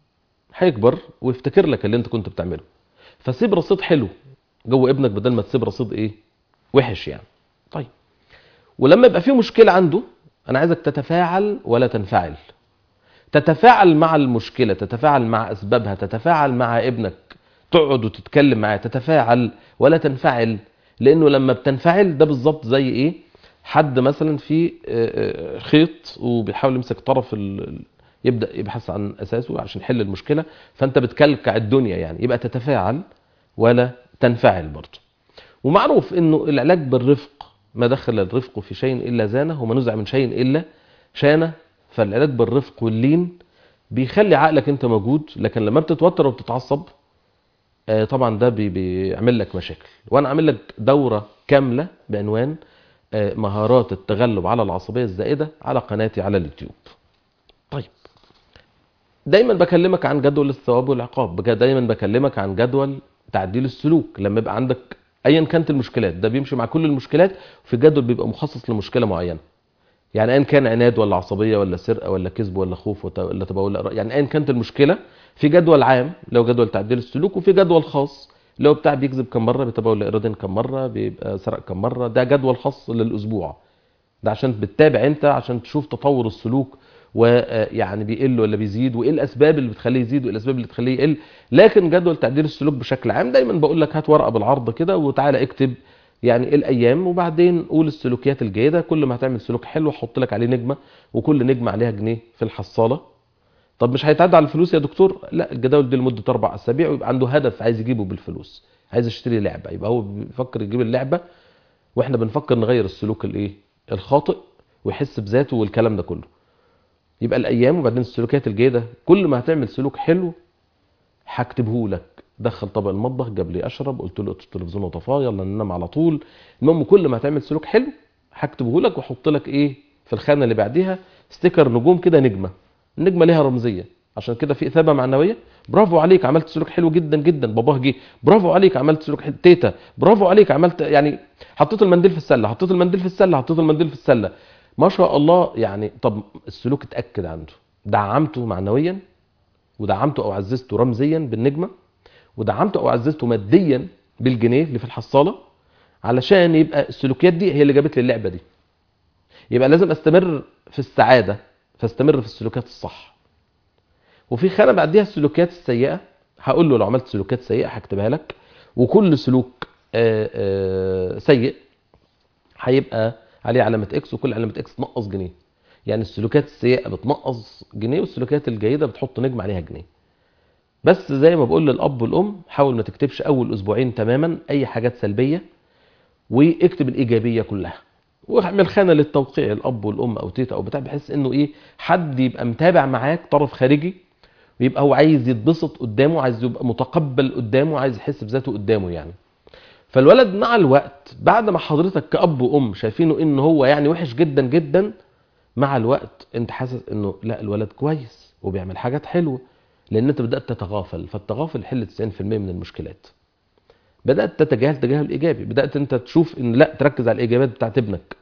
هيكبر ويفتكر لك اللي انت كنت بتعمله فسيب رصيد حلو جوه ابنك بدل ما تسيب رصيد ايه وحش يعني طيب ولما يبقى في مشكله عنده انا عايزك تتفاعل ولا تنفعل تتفاعل مع المشكله تتفاعل مع اسبابها تتفاعل مع ابنك تقعد وتتكلم معاه تتفاعل ولا تنفعل لانه لما بتنفعل ده بالظبط زي ايه حد مثلا في آه، آه، خيط وبيحاول يمسك طرف ال- ال- يبدا يبحث عن اساسه عشان يحل المشكله فانت بتكلكع الدنيا يعني يبقى تتفاعل ولا تنفعل برضه ومعروف انه العلاج بالرفق ما دخل الرفق في شيء الا زانه وما نزع من شيء الا شانه فالعلاج بالرفق واللين بيخلي عقلك انت موجود لكن لما بتتوتر وبتتعصب آه، طبعا ده بي- بيعمل لك مشاكل وانا عامل لك دوره كامله بعنوان آه، مهارات التغلب على العصبيه الزائده على قناتي على اليوتيوب طيب دايما بكلمك عن جدول الثواب والعقاب بجد دايما بكلمك عن جدول تعديل السلوك لما يبقى عندك ايا كانت المشكلات ده بيمشي مع كل المشكلات في جدول بيبقى مخصص لمشكله معينه يعني ايا كان عناد ولا عصبيه ولا سرقه ولا كذب ولا خوف وت- ولا تبول ولا يعني ايا كانت المشكله في جدول عام لو جدول تعديل السلوك وفي جدول خاص لو بتاع بيكذب كم مره بيتبول ارادين كم مره بيبقى سرق كم مره ده جدول خاص للاسبوع ده عشان بتتابع انت عشان تشوف تطور السلوك ويعني بيقل ولا بيزيد وايه الاسباب اللي بتخليه يزيد وايه الاسباب اللي تخليه يقل لكن جدول تعديل السلوك بشكل عام دايما بقول لك هات ورقه بالعرض كده وتعالى اكتب يعني الايام وبعدين قول السلوكيات الجيده كل ما هتعمل سلوك حلو حط لك عليه نجمه وكل نجمه عليها جنيه في الحصاله طب مش هيتعدى على الفلوس يا دكتور لا الجداول دي لمده اربع اسابيع ويبقى عنده هدف عايز يجيبه بالفلوس عايز يشتري لعبه يبقى هو بيفكر يجيب اللعبه واحنا بنفكر نغير السلوك الايه الخاطئ ويحس بذاته والكلام ده كله يبقى الايام وبعدين السلوكيات الجيده كل ما هتعمل سلوك حلو هكتبه لك دخل طبق المطبخ جاب لي اشرب قلت له اطفي التلفزيون وطفاه يلا ننام على طول المهم كل ما هتعمل سلوك حلو هكتبه لك واحط لك ايه في الخانه اللي بعديها ستيكر نجوم كده نجمه النجمه ليها رمزيه عشان كده في اثابه معنويه برافو عليك عملت سلوك حلو جدا جدا باباه جه برافو عليك عملت سلوك حلو تيتا برافو عليك عملت يعني حطيت المنديل في السله حطيت المنديل في السله حطيت المنديل في السله ما شاء الله يعني طب السلوك اتاكد عنده دعمته معنويا ودعمته او عززته رمزيا بالنجمه ودعمته او عززته ماديا بالجنيه اللي في الحصاله علشان يبقى السلوكيات دي هي اللي جابت لي اللعبه دي يبقى لازم استمر في السعاده فاستمر في السلوكيات الصح وفي خانه بعديها السلوكيات السيئه هقول له لو عملت سلوكيات سيئه هكتبها لك وكل سلوك آه، آه، سيء هيبقى عليه علامه اكس وكل علامه اكس تنقص جنيه يعني السلوكيات السيئه بتنقص جنيه والسلوكيات الجيده بتحط نجم عليها جنيه بس زي ما بقول للاب والام حاول ما تكتبش اول اسبوعين تماما اي حاجات سلبيه واكتب الايجابيه كلها واعمل خانه للتوقيع الاب والام او تيتا او بتاع بحيث انه ايه حد يبقى متابع معاك طرف خارجي ويبقى هو عايز يتبسط قدامه عايز يبقى متقبل قدامه عايز يحس بذاته قدامه يعني فالولد مع الوقت بعد ما حضرتك كأب وأم شايفينه إن هو يعني وحش جدا جدا مع الوقت أنت حاسس إنه لا الولد كويس وبيعمل حاجات حلوة لأن أنت بدأت تتغافل فالتغافل يحل 90% من المشكلات بدأت تتجاهل تجاهل إيجابي بدأت أنت تشوف إن لا تركز على الإيجابيات بتاعت ابنك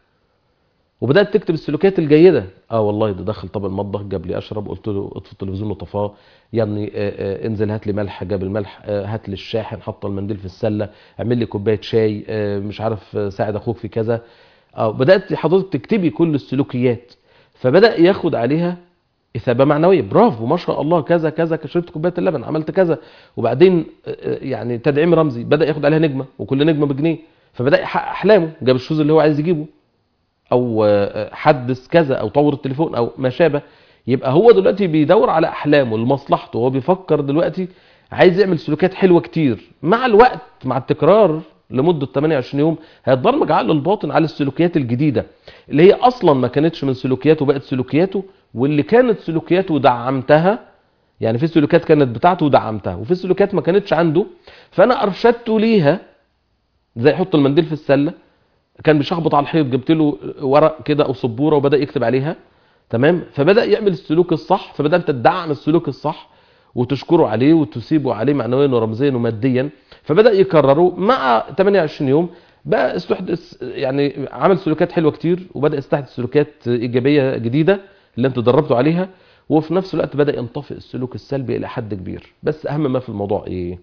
وبدات تكتب السلوكيات الجيده اه والله ده دخل طب المطبخ جاب لي اشرب قلت له اطفي التلفزيون وطفاه يعني آه، آه، انزل هات لي ملح جاب الملح آه، هات لي الشاحن حط المنديل في السله اعمل لي كوبايه شاي آه، مش عارف آه، ساعد اخوك في كذا اه بدات حضرتك تكتبي كل السلوكيات فبدا ياخد عليها اثابه معنويه برافو ما شاء الله كذا كذا شربت كوبايه اللبن عملت كذا وبعدين آه، يعني تدعيم رمزي بدا ياخد عليها نجمه وكل نجمه بجنيه فبدا يحقق احلامه جاب الشوز اللي هو عايز يجيبه او آه، حدث كذا او طور التليفون او ما شابه يبقى هو دلوقتي بيدور على احلامه لمصلحته هو بيفكر دلوقتي عايز يعمل سلوكيات حلوه كتير مع الوقت مع التكرار لمده 28 يوم هيتبرمج عقله الباطن على السلوكيات الجديده اللي هي اصلا ما كانتش من سلوكياته بقت سلوكياته واللي كانت سلوكياته ودعمتها يعني في سلوكيات كانت بتاعته ودعمتها وفي سلوكيات ما كانتش عنده فانا ارشدته ليها زي يحط المنديل في السله كان بيشخبط على الحيط جبت له ورق كده او سبوره وبدا يكتب عليها تمام فبدا يعمل السلوك الصح فبدا انت تدعم السلوك الصح وتشكره عليه وتسيبه عليه معنويا ورمزيا وماديا فبدا يكرره مع 28 يوم بقى استحدث يعني عمل سلوكيات حلوه كتير وبدا يستحدث سلوكيات ايجابيه جديده اللي انت دربته عليها وفي نفس الوقت بدا ينطفئ السلوك السلبي الى حد كبير بس اهم ما في الموضوع ايه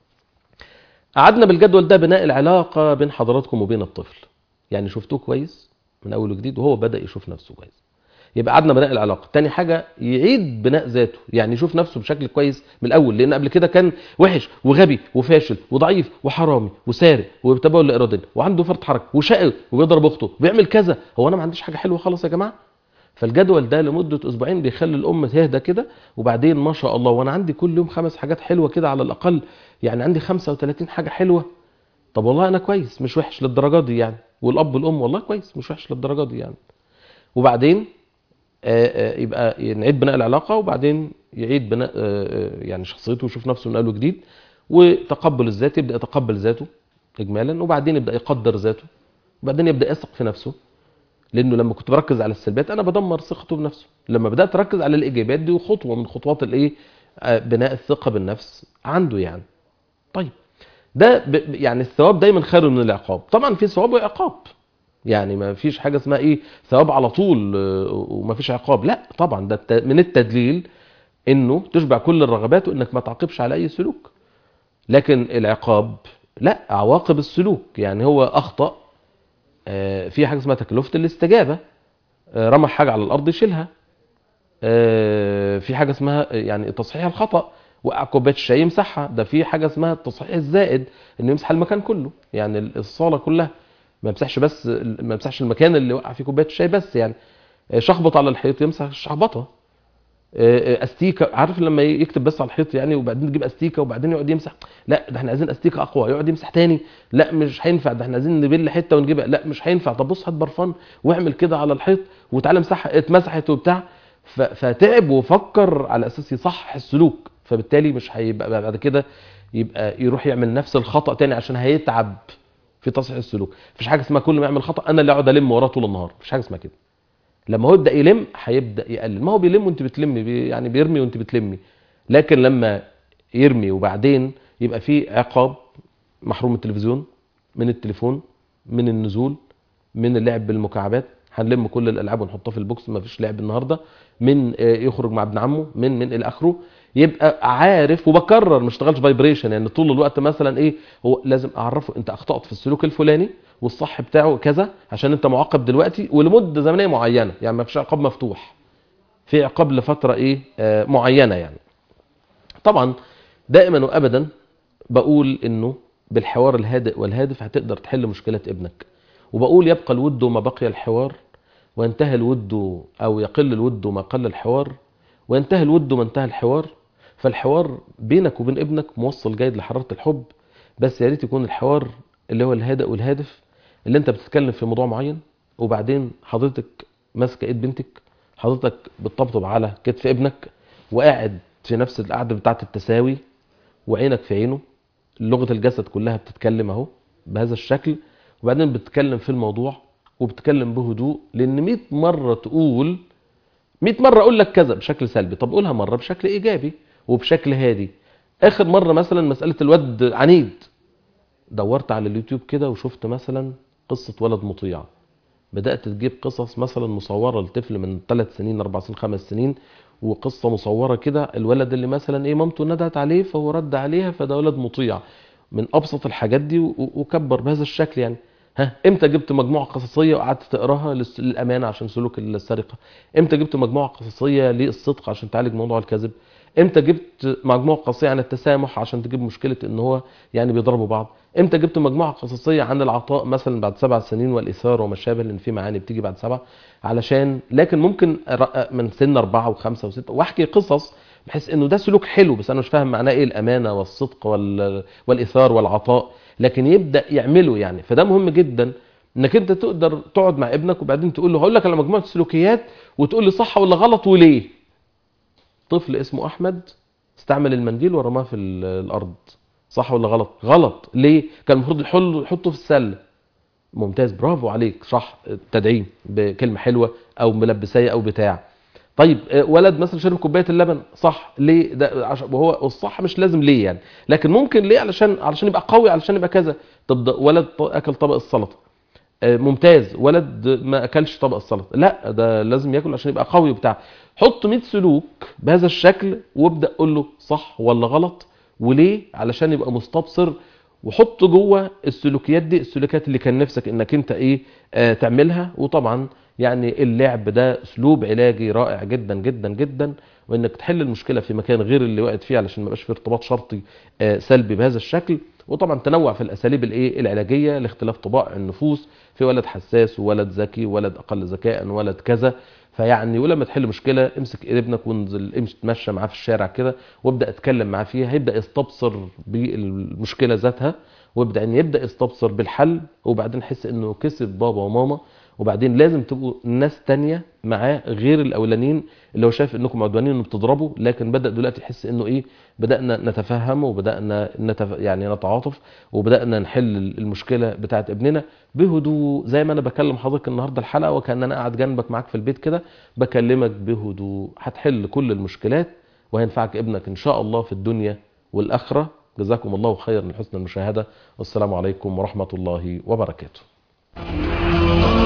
قعدنا بالجدول ده بناء العلاقه بين حضراتكم وبين الطفل يعني شفتوه كويس من اول وجديد وهو بدا يشوف نفسه كويس يبقى قعدنا بناء العلاقه تاني حاجه يعيد بناء ذاته يعني يشوف نفسه بشكل كويس من الاول لان قبل كده كان وحش وغبي وفاشل وضعيف وحرامي وسارق وبتبول لا ارادي وعنده فرط حركه وشقي وبيضرب اخته وبيعمل كذا هو انا ما عنديش حاجه حلوه خالص يا جماعه فالجدول ده لمده اسبوعين بيخلي الام تهدى كده وبعدين ما شاء الله وانا عندي كل يوم خمس حاجات حلوه كده على الاقل يعني عندي 35 حاجه حلوه طب والله انا كويس مش وحش للدرجه دي يعني والاب والام والله كويس مش وحش للدرجه دي يعني وبعدين آه، آه، يبقى نعيد بناء العلاقه وبعدين يعيد بناء آه، آه، يعني شخصيته ويشوف نفسه من اول وجديد وتقبل الذات يبدا يتقبل ذاته اجمالا وبعدين يبدا يقدر ذاته وبعدين يبدا يثق في نفسه لانه لما كنت بركز على السلبيات انا بدمر ثقته بنفسه لما بدات اركز على الايجابيات دي خطوه من خطوات الايه آه، بناء الثقه بالنفس عنده يعني طيب ده ب... يعني الثواب دايما خير من العقاب طبعا في ثواب وعقاب يعني ما فيش حاجه اسمها ايه ثواب على طول آه، وما فيش عقاب لا طبعا ده الت- من التدليل انه تشبع كل الرغبات وانك ما تعاقبش على اي سلوك لكن العقاب لا عواقب السلوك يعني هو اخطا آه، في حاجه اسمها تكلفه الاستجابه آه، رمى حاجه على الارض يشيلها آه، في حاجه اسمها يعني تصحيح الخطا وقع كوبايه الشاي يمسحها ده في حاجه اسمها التصحيح الزائد انه يمسح المكان كله يعني الصاله كلها ما يمسحش بس ما يمسحش المكان اللي وقع فيه كوبايه الشاي بس يعني آه، شخبط على الحيط يمسح الشخبطه آه، آه، استيكه عارف لما يكتب بس على الحيط يعني وبعدين تجيب استيكه وبعدين يقعد يمسح لا ده احنا عايزين استيكه اقوى يقعد يمسح تاني لا مش هينفع ده احنا عايزين نبل حته ونجيبها لا مش هينفع طب بص هات برفان واعمل كده على الحيط وتعالى امسحها اتمسحت وبتاع ف- فتعب وفكر على اساس يصحح السلوك فبالتالي مش هيبقى بعد كده يبقى يروح يعمل نفس الخطا تاني عشان هيتعب في تصحيح السلوك مفيش حاجه اسمها كل ما يعمل خطا انا اللي اقعد الم وراه طول النهار مفيش حاجه اسمها كده لما هو يبدا يلم هيبدا يقلل ما هو بيلم وانت بتلمي بي يعني بيرمي وانت بتلمي لكن لما يرمي وبعدين يبقى في عقاب محروم من التلفزيون من التليفون من النزول من اللعب بالمكعبات هنلم كل الالعاب ونحطها في البوكس ما فيش لعب النهارده من آه، يخرج مع ابن عمه من من الى اخره يبقى عارف وبكرر ما اشتغلش فايبريشن يعني طول الوقت مثلا ايه هو لازم اعرفه انت اخطات في السلوك الفلاني والصح بتاعه كذا عشان انت معاقب دلوقتي ولمده زمنيه معينه يعني ما فيش عقاب مفتوح في عقاب لفتره ايه آه معينه يعني طبعا دائما وابدا بقول انه بالحوار الهادئ والهادف هتقدر تحل مشكله ابنك وبقول يبقى الود ما بقي الحوار وينتهي الود او يقل الود ما قل الحوار وينتهي الود ما انتهى الحوار فالحوار بينك وبين ابنك موصل جيد لحراره الحب بس يا ريت يكون الحوار اللي هو الهادئ والهادف اللي انت بتتكلم في موضوع معين وبعدين حضرتك ماسكه ايد بنتك حضرتك بتطبطب على كتف ابنك وقاعد في نفس القعده بتاعه التساوي وعينك في عينه لغه الجسد كلها بتتكلم اهو بهذا الشكل وبعدين بتتكلم في الموضوع وبتتكلم بهدوء لان 100 مره تقول 100 مره اقول لك كذا بشكل سلبي طب قولها مره بشكل ايجابي وبشكل هادي اخر مره مثلا مساله الواد عنيد دورت على اليوتيوب كده وشفت مثلا قصه ولد مطيع بدات تجيب قصص مثلا مصوره لطفل من 3 سنين 4 سنين 5 سنين وقصه مصوره كده الولد اللي مثلا ايه مامته ندهت عليه فهو رد عليها فده ولد مطيع من ابسط الحاجات دي و- وكبر بهذا الشكل يعني ها امتى جبت مجموعه قصصيه وقعدت تقراها للس- للامانه عشان سلوك السرقه امتى جبت مجموعه قصصيه للصدق عشان تعالج موضوع الكذب امتى جبت مجموعه قصصيه عن التسامح عشان تجيب مشكله ان هو يعني بيضربوا بعض امتى جبت مجموعه قصصيه عن العطاء مثلا بعد سبع سنين والايثار وما شابه لان في معاني بتيجي بعد سبع علشان لكن ممكن أرقق من سن اربعه وخمسه وسته واحكي قصص بحيث انه ده سلوك حلو بس انا مش فاهم معناه ايه الامانه والصدق وال... والايثار والعطاء لكن يبدا يعمله يعني فده مهم جدا انك انت تقدر تقعد مع ابنك وبعدين تقول له هقول لك على مجموعه سلوكيات وتقول لي صح ولا غلط وليه طفل اسمه احمد استعمل المنديل ورماه في ال- الارض صح ولا غلط غلط ليه كان المفروض يحل- يحطه في السله ممتاز برافو عليك صح تدعيم بكلمه حلوه او ملبسيه او بتاع طيب آه، ولد مثلا شرب كوبايه اللبن صح ليه ده عشان وهو الصح مش لازم ليه يعني لكن ممكن ليه علشان علشان يبقى قوي علشان يبقى كذا طب ده ولد ط- اكل طبق السلطه آه، ممتاز ولد ما اكلش طبق السلطه لا ده لازم ياكل عشان يبقى قوي وبتاع حط 100 سلوك بهذا الشكل وابدا قول له صح ولا غلط وليه علشان يبقى مستبصر وحط جوه السلوكيات دي السلوكيات اللي كان نفسك انك انت ايه آه تعملها وطبعا يعني اللعب ده اسلوب علاجي رائع جدا جدا جدا وانك تحل المشكله في مكان غير اللي وقعت فيه علشان ما يبقاش في ارتباط شرطي آه سلبي بهذا الشكل وطبعا تنوع في الاساليب الايه العلاجيه لاختلاف طباع النفوس في ولد حساس وولد ذكي ولد اقل ذكاء ولد كذا فيعني ولما تحل مشكله امسك ابنك وانزل امشي تمشى معاه في الشارع كده وابدا اتكلم معاه فيها هيبدا يستبصر بالمشكله ذاتها ويبدا ان يبدا يستبصر بالحل وبعدين يحس انه كسب بابا وماما وبعدين لازم تبقوا ناس تانية معاه غير الاولانيين اللي هو شايف انكم عدوانين انه بتضربوا لكن بدا دلوقتي يحس انه ايه بدانا نتفهم وبدانا نتف... يعني نتعاطف وبدانا نحل المشكله بتاعت ابننا بهدوء زي ما انا بكلم حضرتك النهارده الحلقه وكان انا قاعد جنبك معاك في البيت كده بكلمك بهدوء هتحل كل المشكلات وهينفعك ابنك ان شاء الله في الدنيا والاخره جزاكم الله خيرا لحسن المشاهده والسلام عليكم ورحمه الله وبركاته